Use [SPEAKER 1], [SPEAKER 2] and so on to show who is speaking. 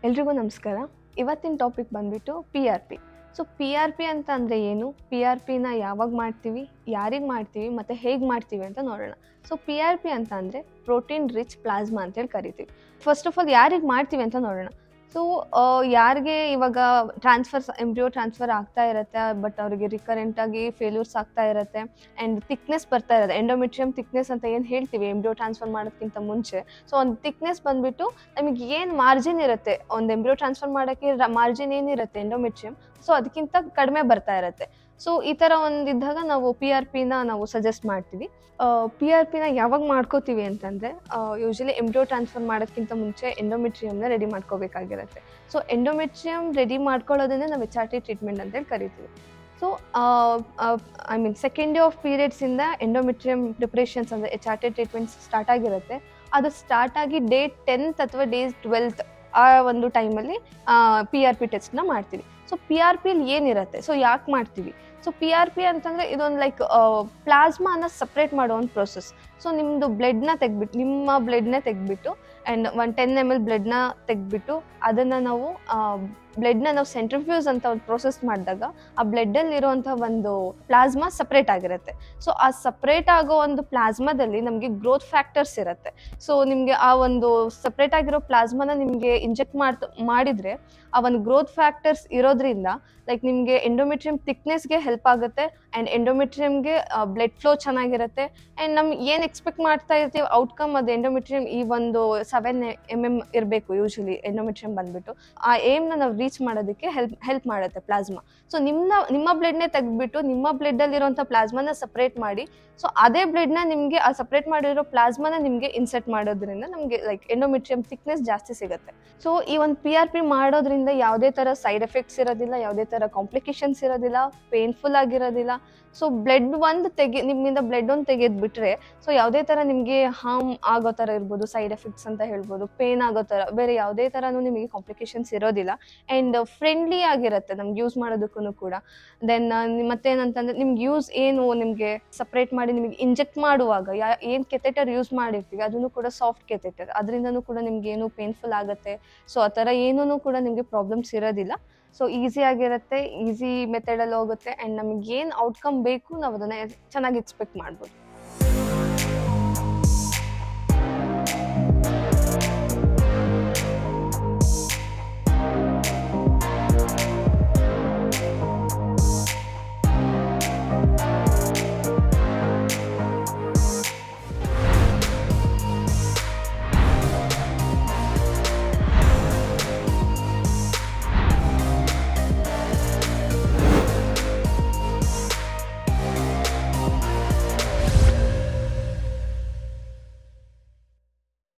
[SPEAKER 1] ಎಲ್ರಿಗೂ ನಮಸ್ಕಾರ ಇವತ್ತಿನ ಟಾಪಿಕ್ ಬಂದ್ಬಿಟ್ಟು P R P so P R P ಅಂತ ಅಂದರೆ ಏನು ಪಿ ಆರ್ ಪಿನ ಯಾವಾಗ ಮಾಡ್ತೀವಿ ಯಾರಿಗೆ ಮಾಡ್ತೀವಿ ಮತ್ತು ಹೇಗೆ ಮಾಡ್ತೀವಿ ಅಂತ ನೋಡೋಣ ಸೊ ಪಿ ಆರ್ ಪಿ ಅಂತ ಅಂದರೆ ಪ್ರೋಟೀನ್ ರಿಚ್ ಪ್ಲಾಸ್ಮಾ ಅಂತೇಳಿ ಕರಿತೀವಿ ಫಸ್ಟ್ ಆಫ್ ಆಲ್ ಯಾರಿಗೆ ಮಾಡ್ತೀವಿ ಅಂತ ನೋಡೋಣ ಸೊ ಯಾರಿಗೆ ಇವಾಗ ಟ್ರಾನ್ಸ್ಫರ್ಸ್ ಎಂಬ್ರಿಯೋ ಟ್ರಾನ್ಸ್ಫರ್ ಆಗ್ತಾ ಇರುತ್ತೆ ಬಟ್ ಅವರಿಗೆ ರಿಕರೆಂಟಾಗಿ ಫೇಲ್ಯೂರ್ಸ್ ಆಗ್ತಾ ಇರುತ್ತೆ ಆ್ಯಂಡ್ ಥಿಕ್ನೆಸ್ ಬರ್ತಾ ಇರುತ್ತೆ ಎಂಡೋಮೆಟ್ರಿಯಮ್ ಥಿಕ್ನೆಸ್ ಅಂತ ಏನು ಹೇಳ್ತೀವಿ ಎಂಬ್ರಿಯೋ ಟ್ರಾನ್ಸ್ಫರ್ ಮಾಡೋದಕ್ಕಿಂತ ಮುಂಚೆ ಸೊ ಒಂದು ಥಿಕ್ನೆಸ್ ಬಂದ್ಬಿಟ್ಟು ನಮಗೆ ಏನು ಮಾರ್ಜಿನ್ ಇರುತ್ತೆ ಒಂದು ಎಂಬ್ರಿಯೋ ಟ್ರಾನ್ಸ್ಫರ್ ಮಾಡೋಕ್ಕೆ ಮಾರ್ಜಿನ್ ಏನಿರುತ್ತೆ ಎಂಡೋಮೆಟ್ರಿಯಮ್ ಸೊ ಅದಕ್ಕಿಂತ ಕಡಿಮೆ ಬರ್ತಾ ಇರುತ್ತೆ ಸೊ ಈ ಥರ ಒಂದಿದ್ದಾಗ ನಾವು ಪಿ ಆರ್ ಪಿನ ನಾವು ಸಜೆಸ್ಟ್ ಮಾಡ್ತೀವಿ ಪಿ ಆರ್ ಪಿನ ಯಾವಾಗ ಮಾಡ್ಕೋತೀವಿ ಅಂತಂದರೆ ಯೂಶಲಿ ಎಂಬ್ರಿಯೋ ಟ್ರಾನ್ಸ್ಫರ್ ಮಾಡೋದಕ್ಕಿಂತ ಮುಂಚೆ ಎಂಡೋಮೆಟ್ರಿಯಮ್ನ ರೆಡಿ ಮಾಡ್ಕೋಬೇಕಾಗಿರುತ್ತೆ ಸೊ ಎಂಡೋಮೆಟ್ರಿಯಮ್ ರೆಡಿ ಮಾಡ್ಕೊಳ್ಳೋದನ್ನೇ ನಾವು ಎಚ್ ಆರ್ ಟಿ ಟ್ರೀಟ್ಮೆಂಟ್ ಅಂತೇಳಿ ಕರಿತೀವಿ so I mean second day of ಪೀರಿಯಡ್ಸಿಂದ ಎಂಡೋಮೆಟ್ರಿಯಮ್ ಪ್ರಿಪ್ರೇಷನ್ಸ್ ಅಂದರೆ H R T treatment start ಆಗಿರುತ್ತೆ ಅದು ಸ್ಟಾರ್ಟ್ ಆಗಿ ಡೇ ಟೆಂತ್ ಅಥವಾ ಡೇ ಟ್ವೆಲ್ತ್ ಆ ಒಂದು ಟೈಮಲ್ಲಿ ಪಿ ಆರ್ ಪಿ ಟೆಸ್ಟ್ನ ಮಾಡ್ತೀವಿ ಸೊ ಪಿ ಆರ್ ಪಿಲಿ ಏನಿರುತ್ತೆ ಸೊ ಯಾಕೆ ಮಾಡ್ತೀವಿ ಸೊ ಪಿ ಆರ್ ಪಿ ಅಂತಂದರೆ ಇದೊಂದು ಲೈಕ್ ಪ್ಲಾಸ್ಮಾನ ಸಪ್ರೇಟ್ ಮಾಡೋ ಒಂದು ಪ್ರೊಸೆಸ್ ಸೊ ನಿಮ್ಮದು ಬ್ಲಡ್ನ ತೆಗ್ಬಿಟ್ಟು ನಿಮ್ಮ ಬ್ಲಡ್ನ ತೆಗ್ಬಿಟ್ಟು and one ten M L ಬ್ಲಡ್ನ ತೆಗ್ಬಿಟ್ಟು ಅದನ್ನು ನಾವು ಬ್ಲಡ್ನ ನಾವು ಸೆಂಟ್ರಿಫ್ಯೂಸ್ ಅಂತ ಒಂದು ಪ್ರೊಸೆಸ್ ಮಾಡಿದಾಗ ಆ ಬ್ಲಡ್ಡಲ್ಲಿ ಇರುವಂಥ ಒಂದು ಪ್ಲಾಸ್ಮಾ ಸಪ್ರೇಟ್ ಆಗಿರುತ್ತೆ ಸೊ ಆ ಸಪ್ರೇಟ್ ಆಗೋ ಒಂದು ಪ್ಲಾಸ್ಮಾದಲ್ಲಿ ನಮಗೆ ಗ್ರೋತ್ ಫ್ಯಾಕ್ಟರ್ಸ್ ಇರುತ್ತೆ ಸೊ ನಿಮಗೆ ಆ ಒಂದು ಸಪ್ರೇಟ್ ಆಗಿರೋ ಪ್ಲಾಸ್ಮಾನ ನಿಮಗೆ ಇಂಜೆಕ್ಟ್ ಮಾಡ್ತ ಮಾಡಿದರೆ ಆ ಒಂದು ಗ್ರೋತ್ ಫ್ಯಾಕ್ಟರ್ಸ್ ಇರೋದ್ರಿಂದ ಲೈಕ್ ನಿಮಗೆ ಎಂಡೋಮೆಟ್ರಿಯಮ್ ಥಿಕ್ನೆಸ್ಗೆ ಹೆಲ್ಪ್ ಆಗುತ್ತೆ ಆ್ಯಂಡ್ ಎಂಡೋಮೆಟ್ರಿಯಮ್ಗೆ ಬ್ಲಡ್ ಫ್ಲೋ ಚೆನ್ನಾಗಿರುತ್ತೆ ಆ್ಯಂಡ್ ನಮ್ಗೆ ಏನು ಎಕ್ಸ್ಪೆಕ್ಟ್ ಮಾಡ್ತಾ ಇರ್ತೀವಿ ಔಟ್ಕಮ್ ಅದು ಎಂಡೋಮೆಟ್ರಿಯಮ್ ಈ ಒಂದು ಸೆವೆನ್ ಎಮ್ ಎಮ್ ಇರಬೇಕು ಯೂಶಲಿ ಎಂಡೋಮೆಟ್ರಿಯಮ್ ಬಂದ್ಬಿಟ್ಟು ಆ ಏಮ್ನ ನಾವು ರೀಚ್ ಮಾಡೋದಕ್ಕೆ ಹೆಲ್ಪ್ ಹೆಲ್ಪ್ ಮಾಡುತ್ತೆ ಪ್ಲಾಸ್ಮಾ ಸೊ ನಿಮ್ಮ ನಿಮ್ಮ ಬ್ಲಡ್ನೇ ತೆಗೆದ್ಬಿಟ್ಟು ನಿಮ್ಮ ಬ್ಲಡ್ಡಲ್ಲಿರುವಂಥ ಪ್ಲಾಸ್ಮಾನ ಸಪ್ರೇಟ್ ಮಾಡಿ ಸೊ ಅದೇ ಬ್ಲಡ್ನ ನಿಮಗೆ ಆ ಸಪ್ರೇಟ್ ಮಾಡಿರೋ ಪ್ಲಾಸ್ಮಾನ ನಿಮಗೆ ಇನ್ಸೆಟ್ ಮಾಡೋದ್ರಿಂದ ನಮಗೆ ಲೈಕ್ ಎಂಡೋಮೆಟ್ರಿಯಮ್ ಥಿಕ್ನೆಸ್ ಜಾಸ್ತಿ ಸಿಗುತ್ತೆ ಸೊ ಈ ಒಂದು ಪಿ ಆರ್ ಪಿ ಮಾಡೋದ್ರಿಂದ ಯಾವುದೇ ಥರ ಸೈಡ್ ಎಫೆಕ್ಟ್ಸ್ ಇರೋದಿಲ್ಲ ಯಾವುದೇ ಥರ ಕಾಂಪ್ಲಿಕೇಶನ್ಸ್ ಇರೋದಿಲ್ಲ ಪೇನ್ಫುಲ್ ಆಗಿರೋದಿಲ್ಲ ಸೊ ಬ್ಲಡ್ ಒಂದು ತೆಗೆ ನಿಮ್ಮಿಂದ ಬ್ಲಡ್ ಒಂದು ತೆಗೆದ್ಬಿಟ್ರೆ ಸೊ ಯಾವುದೇ ಥರ ನಿಮಗೆ ಹಾರ್ಮ್ ಆಗೋ ಥರ ಇರ್ಬೋದು ಸೈಡ್ ಎಫೆಕ್ಟ್ಸ್ ಅಂತ ಹೇಳ್ಬೋದು ಪೇನ್ ಆಗೋ ಥರ ಬೇರೆ ಯಾವುದೇ ಥರನೂ ನಿಮಗೆ ಕಾಂಪ್ಲಿಕೇಶನ್ಸ್ ಇರೋದಿಲ್ಲ ಆ್ಯಂಡ್ ಫ್ರೆಂಡ್ಲಿ ಆಗಿರುತ್ತೆ ನಮ್ಗೆ ಯೂಸ್ ಮಾಡೋದಕ್ಕೂ ಕೂಡ ದೆನ್ ಮತ್ತೇನಂತಂದ್ರೆ ನಿಮ್ಗೆ ಯೂಸ್ ಏನು ನಿಮಗೆ ಸಪ್ರೇಟ್ ಮಾಡಿ ನಿಮಗೆ ಇಂಜೆಕ್ಟ್ ಮಾಡುವಾಗ ಯಾ ಏನು ಕೆಥೆಟರ್ ಯೂಸ್ ಮಾಡಿರ್ತೀವಿ ಅದನ್ನು ಕೂಡ ಸಾಫ್ಟ್ ಕೆಥೆಟರ್ ಅದರಿಂದನೂ ಕೂಡ ನಿಮ್ಗೆ ಏನು ಪೇನ್ಫುಲ್ ಆಗುತ್ತೆ ಸೊ ಆ ಥರ ಏನೂ ಕೂಡ ನಿಮಗೆ ಪ್ರಾಬ್ಲಮ್ಸ್ ಇರೋದಿಲ್ಲ ಸೊ ಈಸಿ ಆಗಿರುತ್ತೆ ಈಸಿ ಮೆಥಡಲ್ಲಿ ಹೋಗುತ್ತೆ ಆ್ಯಂಡ್ ನಮಗೆ ಏನು ಔಟ್ಕಮ್ ಬೇಕು ನಾವು ಅದನ್ನು ಚೆನ್ನಾಗಿ ಎಕ್ಸ್ಪೆಕ್ಟ್ ಮಾಡ್ಬೋದು